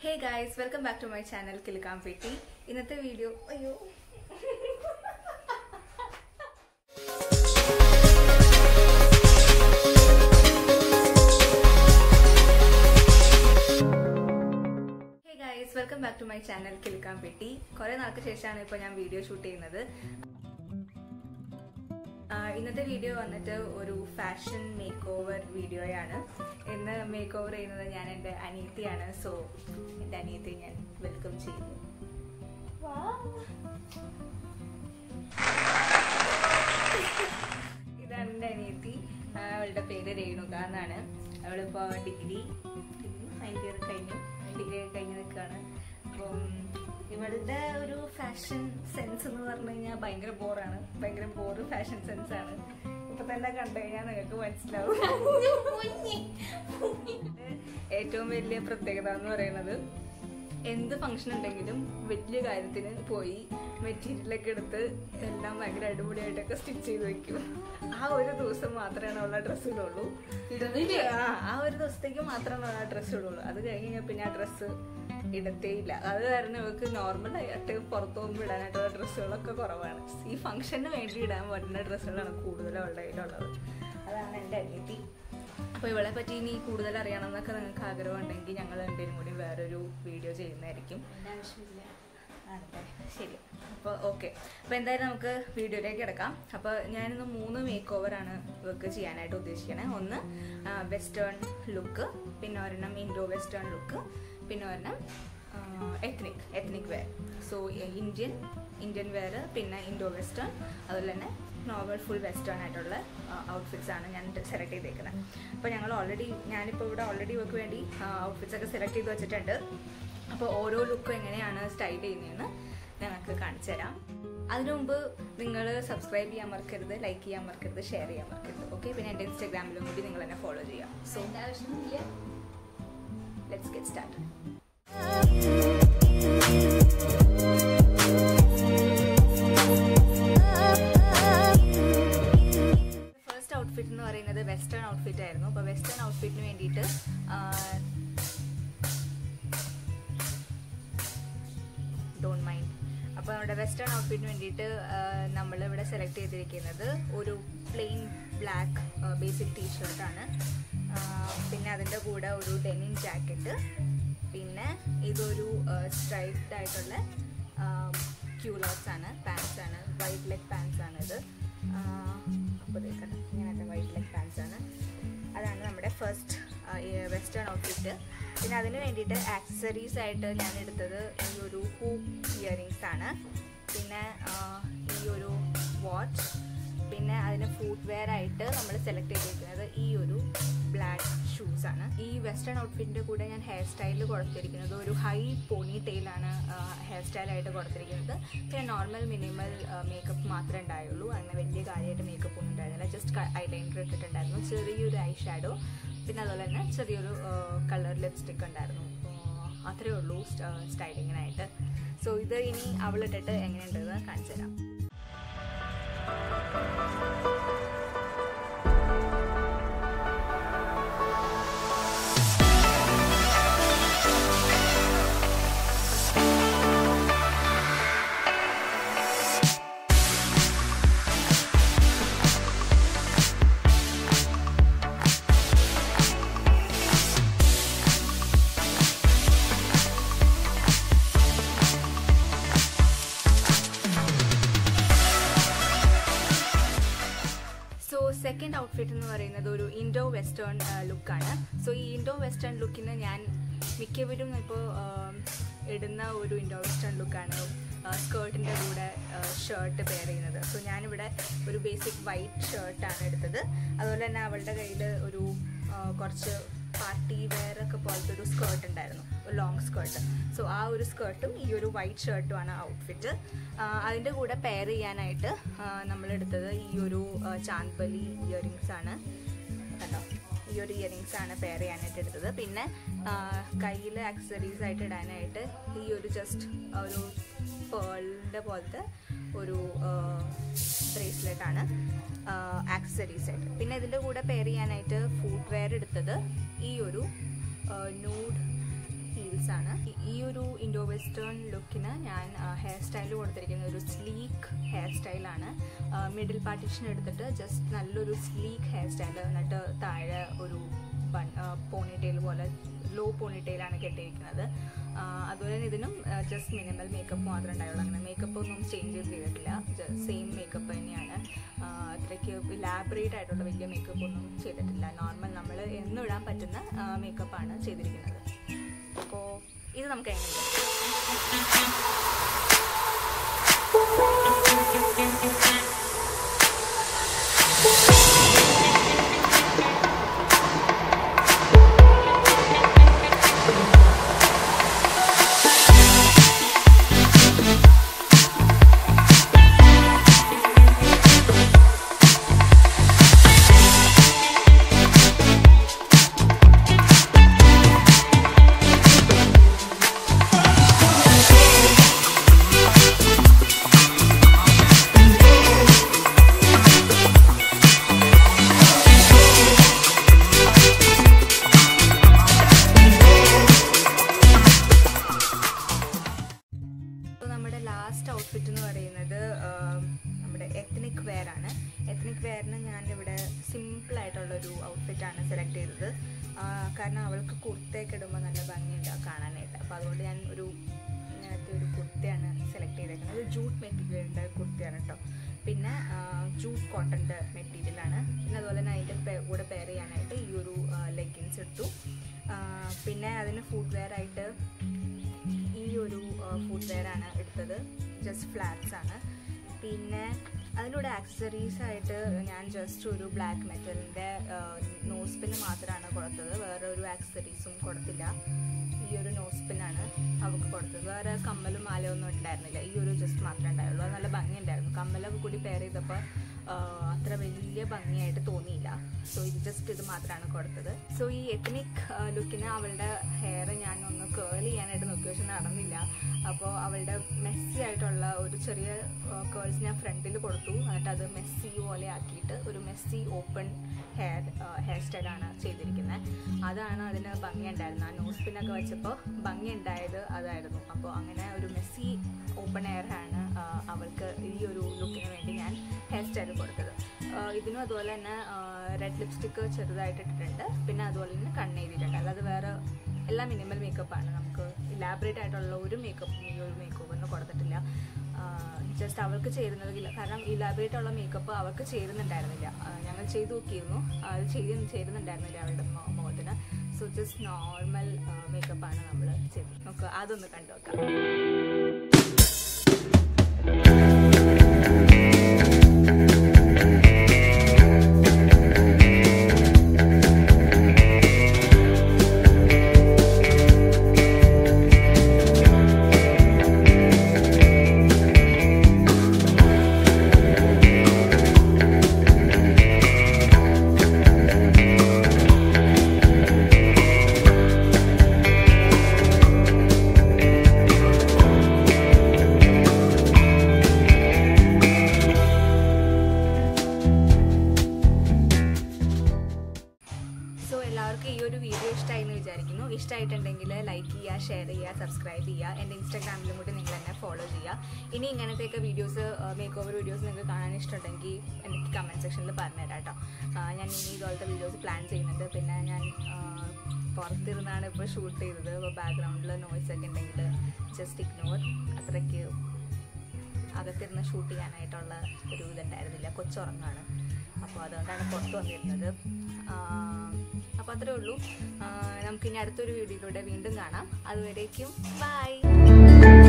hey guys welcome back to my channel Kilukkampetti ഇന്നത്തെ video അയ്യോ hey guys welcome back to my channel Kilukkampetti കുറെ നാൾക്ക് ശേഷമാണ് ഇപ്പോൾ ഞാൻ വീഡിയോ ഷൂട്ട് ചെയ്യുന്നത് ആ, ഇന്നത്തെ വീഡിയോ വന്നിട്ട് ഒരു ഫാഷൻ മേക്ക് ഓവർ വീഡിയോയാണ് ഇന്ന് മേക്ക് ഓവർ ചെയ്യുന്നത് ഞാൻ എൻ്റെ അനിയത്തിയാണ് സോ എൻ്റെ അനിയത്തി ഞാൻ വെൽക്കം ചെയ്യുന്നു ഇതാണ് എൻ്റെ അനിയത്തി ആ, അവളുടെ പേര് രേണുക എന്നാണ് അവളിപ്പോൾ ഡിഗ്രി ഫൈനൽ ഇയർ കഴിഞ്ഞു ഡിഗ്രി കഴിഞ്ഞ് നിൽക്കുകയാണ് അപ്പം ഇവളുടെ ഒരു ഫാഷൻ സെൻസ് എന്ന് പറഞ്ഞു കഴിഞ്ഞാൽ ഭയങ്കര ബോറാണ് ഭയങ്കര ബോറ് ഫാഷൻ സെൻസ് ആണ് ഇപ്പൊ തന്നെ കണ്ടു കഴിഞ്ഞാൽ നിങ്ങൾക്ക് മനസ്സിലാവും ഏറ്റവും വലിയ പ്രത്യേകത എന്ന് പറയുന്നത് എന്ത് ഫംഗ്ഷൻ ഉണ്ടെങ്കിലും വലിയ കാര്യത്തിന് പോയി മെറ്റീരിയലൊക്കെ എടുത്ത് എല്ലാം ഭയങ്കര അടിപൊളിയായിട്ടൊക്കെ സ്റ്റിച്ച് ചെയ്ത് വെക്കും ആ ഒരു ദിവസം മാത്രമേ അവളെ ഡ്രസ്സ് ഇടുള്ളൂ ആ ആ ഒരു ദിവസത്തേക്ക് മാത്രമേ അവൾ ആ ഡ്രസ്സ് ഇടുള്ളൂ അത് കഴിഞ്ഞ് കഴിഞ്ഞാൽ പിന്നെ ആ ഡ്രസ്സ് ഇടത്തേയില്ല അത് കാരണം ഇവർക്ക് നോർമൽ ആയിട്ട് പുറത്തു പോകുമ്പോൾ ഇടാനായിട്ടുള്ള ഡ്രസ്സുകളൊക്കെ കുറവാണ് ഈ ഫംഗ്ഷന് വേണ്ടി ഇടാൻ പറ്റുന്ന ഡ്രസ്സുകളാണ് കൂടുതലും അവളുടെ കയ്യിലുള്ളത് അതാണ് എൻ്റെ അനിയത്തി അപ്പോൾ ഇവളെ പറ്റി ഇനി കൂടുതൽ അറിയണം എന്നൊക്കെ നിങ്ങൾക്ക് ആഗ്രഹം ഉണ്ടെങ്കിൽ ഞങ്ങൾ രണ്ടുപേരും കൂടി വേറൊരു വീഡിയോ ചെയ്യുന്നതായിരിക്കും ആണല്ലേ ശരി അപ്പോൾ ഓക്കെ അപ്പോൾ എന്തായാലും നമുക്ക് വീഡിയോയിലേക്ക് കിടക്കാം അപ്പോൾ ഞാനിന്ന് മൂന്ന് മേക്ക് ഓവറാണ് ഇവർക്ക് ചെയ്യാനായിട്ട് ഉദ്ദേശിക്കണേ ഒന്ന് വെസ്റ്റേൺ ലുക്ക് പിന്നെ ഒരെണ്ണം ഇൻഡോ വെസ്റ്റേൺ ലുക്ക് പിന്നെ ഒരെണ്ണം ethnic ethnic wear so Indian Indian wear പിന്നെ ഇൻഡോ വെസ്റ്റേൺ അതുപോലെ തന്നെ നോർമൽ ഫുൾ വെസ്റ്റേൺ ആയിട്ടുള്ള ഔട്ട്ഫിറ്റ്സ് ആണ് ഞാൻ സെലക്ട് ചെയ്തേക്കുന്നത് അപ്പോൾ ഞങ്ങൾ ഓൾറെഡി ഞാനിപ്പോൾ ഇവിടെ ഓൾറെഡി ഇവർക്ക് വേണ്ടി ഔട്ട്ഫിറ്റ്സ് ഒക്കെ സെലക്ട് ചെയ്ത് വെച്ചിട്ടുണ്ട് അപ്പോൾ ഓരോ ലുക്കും എങ്ങനെയാണ് സ്റ്റൈൽ ചെയ്യുന്നതെന്ന് ഞങ്ങൾക്ക് കാണിച്ചു തരാം അതിനു മുമ്പ് നിങ്ങൾ സബ്സ്ക്രൈബ് ചെയ്യാൻ മറക്കരുത് ലൈക്ക് ചെയ്യാൻ മറക്കരുത് ഷെയർ ചെയ്യാൻ മറക്കരുത് ഓക്കെ പിന്നെ എൻ്റെ ഇൻസ്റ്റാഗ്രാമിലും കൂടി നിങ്ങൾ എന്നെ ഫോളോ ചെയ്യാം so let's get start first outfit എന്ന് പറയുന്നത് വെസ്റ്റേൺ ഔട്ട്ഫിറ്റ് ആയിരുന്നു അപ്പോൾ വെസ്റ്റേൺ ഔട്ട്ഫിറ്റിന് വേണ്ടിയിട്ട് ഡോണ്ട് മൈൻഡ് അപ്പോൾ നമ്മുടെ വെസ്റ്റേൺ ഔട്ട്ഫിറ്റിന് വേണ്ടിയിട്ട് നമ്മൾ ഇവിടെ സെലക്ട് ചെയ്തിരിക്കുന്നത് ഒരു പ്ലെയിൻ ബ്ലാക്ക് ബേസിക് ടീ ഷർട്ടാണ് പിന്നെ അതിൻ്റെ കൂടെ ഒരു ഡെനിൻ ജാക്കറ്റ് പിന്നെ ഇതൊരു സ്ട്രൈപ്ഡ് ആയിട്ടുള്ള ക്യൂലോട്ട്സ് ആണ് പാൻസ് ആണ് വൈറ്റ് ലെഗ് പാൻസ് ആണ് ഇത് അപ്പോൾ ഇതേക്കട്ടെ ഇങ്ങനത്തെ വൈറ്റ് ലെഗ് പാൻസ് ആണ് അതാണ് നമ്മുടെ ഫസ്റ്റ് വെസ്റ്റേൺ ഔട്ട്ഫിറ്റ് പിന്നെ അതിന് വേണ്ടിയിട്ട് ആക്സസറീസ് ആയിട്ട് ഞാൻ എടുത്തത് ഈ ഒരു ഹൂപ്പ് ഇയറിങ്സ് ആണ് പിന്നെ ഈ ഒരു വാച്ച് പിന്നെ അതിന് ഫുഡ് വെയർ ആയിട്ട് നമ്മൾ സെലക്ട് ചെയ്തിരിക്കുന്നത് ഈ ഒരു ബ്ലാക്ക് ഷൂസ് ആണ് ഈ വെസ്റ്റേൺ ഔട്ട്ഫിറ്റിൻ്റെ കൂടെ ഞാൻ ഹെയർ സ്റ്റൈലിൽ കൊടുത്തിരിക്കുന്നത് ഒരു ഹൈ പോണി ടെയിലാണ് ഹെയർ സ്റ്റൈലായിട്ട് കൊടുത്തിരിക്കുന്നത് പിന്നെ നോർമൽ മിനിമൽ മേക്കപ്പ് മാത്രമേ ഉണ്ടായുള്ളൂ അങ്ങനെ വലിയ കാര്യമായിട്ട് മേക്കപ്പ് ഒന്നും ഉണ്ടായിരുന്നില്ല ജസ്റ്റ് ഐലൈനർ ഇട്ടിട്ടുണ്ടായിരുന്നു ചെറിയൊരു ഐ ഷാഡോ പിന്നെ അതുപോലെ തന്നെ ചെറിയൊരു കളർ ലിപ്സ്റ്റിക് ഉണ്ടായിരുന്നു അത്രയേ ഉള്ളൂ സ്റ്റൈലിങ്ങിനായിട്ട് സോ ഇത് ഇനി അവളിട്ടിട്ട് എങ്ങനെയുണ്ടെന്ന് കാണിച്ചു തരാം സോ സെക്കൻഡ് ഔട്ട്ഫിറ്റ് എന്ന് പറയുന്നത് ഒരു ഇൻഡോ വെസ്റ്റേൺ ലുക്കാണ് സോ ഈ ഇൻഡോ വെസ്റ്റേൺ ലുക്കിന് ഞാൻ മിക്കവരും ഇപ്പോൾ ഇടുന്ന ഒരു ഇൻഡോ വെസ്റ്റേൺ ലുക്കാണ് സ്കേർട്ടിൻ്റെ കൂടെ ഷർട്ട് പെയർ ചെയ്യുന്നത് സോ ഞാനിവിടെ ഒരു ബേസിക് വൈറ്റ് ഷർട്ടാണ് എടുത്തത് അതുപോലെ തന്നെ അവളുടെ കയ്യിൽ ഒരു കുറച്ച് പാർട്ടി വെയർ ഒക്കെ പോലത്തെ ഒരു സ്കേർട്ട് ഉണ്ടായിരുന്നു ഒരു ലോങ് സ്കേർട്ട് സോ ആ ഒരു സ്കേർട്ടും ഈ ഒരു വൈറ്റ് ഷർട്ടുമാണ് ഔട്ട്ഫിറ്റ് അതിൻ്റെ കൂടെ പെയർ ചെയ്യാനായിട്ട് നമ്മൾ എടുത്തത് ഈ ഒരു ചാന്ത്പലി ഇയറിങ്സ് ആണ് കണ്ടോ ഈ ഒരു ഇയറിങ്സ് ആണ് പെയർ ചെയ്യാനായിട്ട് എടുത്തത് പിന്നെ കയ്യിൽ ആക്സസറീസ് ആയിട്ട് ഇടാനായിട്ട് ഈ ഒരു ജസ്റ്റ് ഒരു പേളിൻ്റെ പോലത്തെ ഒരു ബ്രേസ്ലെറ്റ് ആണ് ആക്സസറീസ് ആയിട്ട് പിന്നെ ഇതിൻ്റെ കൂടെ പെയർ ചെയ്യാനായിട്ട് ഫുഡ് വെയർ എടുത്തത് ഈ ഒരു നൂഡ് ഹീൽസ് ഫ്ലാറ്റ്സ് ആണ് ഈ- ഈ ഒരു ഇൻഡോ വെസ്റ്റേൺ ലുക്കിന് ഞാൻ ഹെയർ സ്റ്റൈൽ കൊടുത്തിരിക്കുന്ന ഒരു സ്ലീക്ക് ഹെയർ സ്റ്റൈലാണ് മിഡിൽ പാർട്ടീഷൻ എടുത്തിട്ട് ജസ്റ്റ് നല്ലൊരു സ്ലീക്ക് ഹെയർ സ്റ്റൈൽ എന്നിട്ട് താഴെ ഒരു ബൺ പോണിറ്റെയിൽ പോലെ ലോ പോണിറ്റെയിലാണ് കെട്ടിയിരിക്കുന്നത് ആ, അതുപോലെ തന്നെ ഇതിനും ജസ്റ്റ് മിനിമൽ മേക്കപ്പ് മാത്രമേ ഉണ്ടായുള്ളൂ അങ്ങനെ മേക്കപ്പ് ഒന്നും ചേഞ്ച് ചെയ്തിട്ടില്ല സെയിം മേക്കപ്പ് തന്നെയാണ് ആ, അത്രയ്ക്ക് ഇലാബറേറ്റ് ആയിട്ടുള്ള വലിയ മേക്കപ്പ് ഒന്നും ചെയ്തിട്ടില്ല നോർമൽ നമ്മൾ എന്നും ഇടാൻ പറ്റുന്ന മേക്കപ്പാണ് ചെയ്തിരിക്കുന്നത് അപ്പോൾ ഇത് നമുക്ക് എങ്ങനെയുണ്ട് അപ്പോൾ നമ്മുടെ ലാസ്റ്റ് ഔട്ട്ഫിറ്റ് എന്ന് പറയുന്നത് ആം, നമ്മുടെ എത്നിക് വെയർ ആണ് എത്നിക് വെയറിന് ഞാൻ ഇവിടെ സിമ്പിൾ ആയിട്ടുള്ളൊരു ഔട്ട്ഫിറ്റാണ് സെലക്ട് ചെയ്തത് ആ, കാരണം അവൾക്ക് കുർത്തയൊക്കെ ഇടുമ്പോൾ നല്ല ഭംഗിയുണ്ട് ആ കാണാനായിട്ട് അപ്പോൾ അതുകൊണ്ട് ഞാൻ ഒരു ഇങ്ങനത്തെ ഒരു കുർത്തയാണ് സെലക്ട് ചെയ്തേക്കുന്നത് ഇത് ജൂട്ട് മെറ്റീരിയലിൻ്റെ കുർത്തയാണ് കേട്ടോ പിന്നെ ജൂട്ട് കോട്ടൻ്റെ മെറ്റീരിയലാണ് പിന്നെ അതുപോലെ തന്നെ അതിൻ്റെ പേ- കൂടെ പെയർ ചെയ്യാനായിട്ട് ഈ ഒരു ലെഗിൻസ് എടുത്തു ആ, പിന്നെ അതിന് ഫുഡ് വെയർ ആയിട്ട് ഈ ഒരു ഫുഡ് വെയർ ആണ് എടുത്തത് ജസ്റ്റ് ഫ്ലാറ്റ്സ് ആണ് പിന്നെ അതിലൂടെ ആക്സസറീസ് ആയിട്ട് ഞാൻ ജസ്റ്റ് ഒരു ബ്ലാക്ക് മെറ്റലിൻ്റെ നോസ് പിന്ന് മാത്രമാണ് കൊടുത്തത് വേറെ ഒരു ആക്സസറീസും കൊടുത്തില്ല ഈ ഒരു നോസ് പിന്നാണ് അവൾക്ക് കൊടുത്തത് വേറെ കമ്മലും മാലയൊന്നും ഉണ്ടായിരുന്നില്ല ഈ ഒരു ജസ്റ്റ് മാത്രമേ ഉണ്ടായുള്ളൂ അത് നല്ല ഭംഗിയുണ്ടായിരുന്നു കമ്മലൊക്കെ കൂടി പെയർ ചെയ്തപ്പോൾ അത്ര വലിയ ഭംഗിയായിട്ട് തോന്നിയില്ല സോ ഇത് ജസ്റ്റ് ഇത് മാത്രമാണ് കൊടുത്തത് സോ ഈ എത്നിക് ലുക്കിന് അവളുടെ ഹെയർ ഞാൻ ഒന്ന് കേൾ ചെയ്യാനായിട്ട് നോക്കി പക്ഷെ നടന്നില്ല അപ്പോൾ അവളുടെ മെസ്സി ആയിട്ടുള്ള ഒരു ചെറിയ കേൾസ് ഞാൻ ഫ്രണ്ടിൽ കൊടുത്തു എന്നിട്ട് അത് മെസ്സി പോലെ ആക്കിയിട്ട് ഒരു മെസ്സി ഓപ്പൺ ഹെയർ ഹെയർ സ്റ്റൈലാണ് ചെയ്തിരിക്കുന്നത് അതാണ് അതിന് ഭംഗി ഉണ്ടായിരുന്നത് ആ നോസ് പിന്നൊക്കെ വെച്ചപ്പോൾ ഭംഗി ഉണ്ടായത് അതായിരുന്നു അപ്പോൾ അങ്ങനെ ഒരു മെസ്സി ഓപ്പൺ ഹെയർ ആണ് ആ, അവൾക്ക് ഈ ഒരു ലുക്കിന് വേണ്ടി ഞാൻ ഹെയർ സ്റ്റൈൽ കൊടുത്തത് ആ, ഇതിനും അതുപോലെ തന്നെ റെഡ് ലിപ്സ്റ്റിക്ക് ചെറുതായിട്ട് ഇട്ടിട്ടുണ്ട് പിന്നെ അതുപോലെ തന്നെ കണ്ണെഴുതിയിട്ടുണ്ട് അല്ലാതെ വേറെ എല്ലാം മിനിമൽ മേക്കപ്പാണ് നമുക്ക് ഇലാബറേറ്റ് ആയിട്ടുള്ള ഒരു മേക്കപ്പ് ഈ ഒരു മേക്കപ്പ് ഒന്നും കൊടുത്തിട്ടില്ല ജസ്റ്റ് അവൾക്ക് ചേരുന്നതില്ല കാരണം ഇലാബറേറ്റ് ഉള്ള മേക്കപ്പ് അവൾക്ക് ചേരുന്നുണ്ടായിരുന്നില്ല ആ, ഞങ്ങൾ ചെയ്തു നോക്കിയിരുന്നു അത് ചെയ്ത് ചേരുന്നുണ്ടായിരുന്നില്ല അവളുടെ മോ- മുഖത്തിന് സോ ജസ്റ്റ് നോർമൽ മേക്കപ്പാണ് നമ്മൾ ചെയ്തത് നമുക്ക് അതൊന്ന് കണ്ടു നോക്കാം സോ എല്ലാവർക്കും ഈ ഒരു വീഡിയോ ഇഷ്ടമായി എന്ന് വിചാരിക്കുന്നു ഇഷ്ടമായിട്ടുണ്ടെങ്കിൽ ലൈക്ക് ചെയ്യുക ഷെയർ ചെയ്യുക സബ്സ്ക്രൈബ് ചെയ്യുക എൻ്റെ ഇൻസ്റ്റാഗ്രാമിലും കൂടി നിങ്ങൾ എന്നെ ഫോളോ ചെയ്യുക ഇനി ഇങ്ങനത്തെയൊക്കെ വീഡിയോസ് മേക്ക് ഓവർ വീഡിയോസ് നിങ്ങൾക്ക് കാണാൻ ഇഷ്ടമുണ്ടെങ്കിൽ എനിക്ക് കമൻറ്റ് സെക്ഷനിൽ പറഞ്ഞുതരാം കേട്ടോ ആ, ഞാൻ ഇനി ഇതുപോലത്തെ വീഡിയോസ് പ്ലാൻ ചെയ്യുന്നുണ്ട് പിന്നെ ഞാൻ ആ, പുറത്തിരുന്നാണ് ഇപ്പോൾ ഷൂട്ട് ചെയ്തത് അപ്പോൾ ബാക്ക്ഗ്രൗണ്ടിൽ നോയ്സ് ഒക്കെ ഉണ്ടെങ്കിൽ ജസ്റ്റ് ഇഗ്നോർ അത്രയ്ക്ക് അകത്തിരുന്ന് ഷൂട്ട് ചെയ്യാനായിട്ടുള്ള ഒരു ഇതുണ്ടായിരുന്നില്ല കൊച്ചുറങ്ങാണ് അപ്പോൾ അതുകൊണ്ടാണ് പുറത്ത് വന്നിരുന്നത് അപ്പോൾ അത്രേ ഉള്ളൂ ആ, നമുക്കിനി അടുത്തൊരു വീഡിയോയിലൂടെ വീണ്ടും കാണാം അതുവരേക്കും ബൈ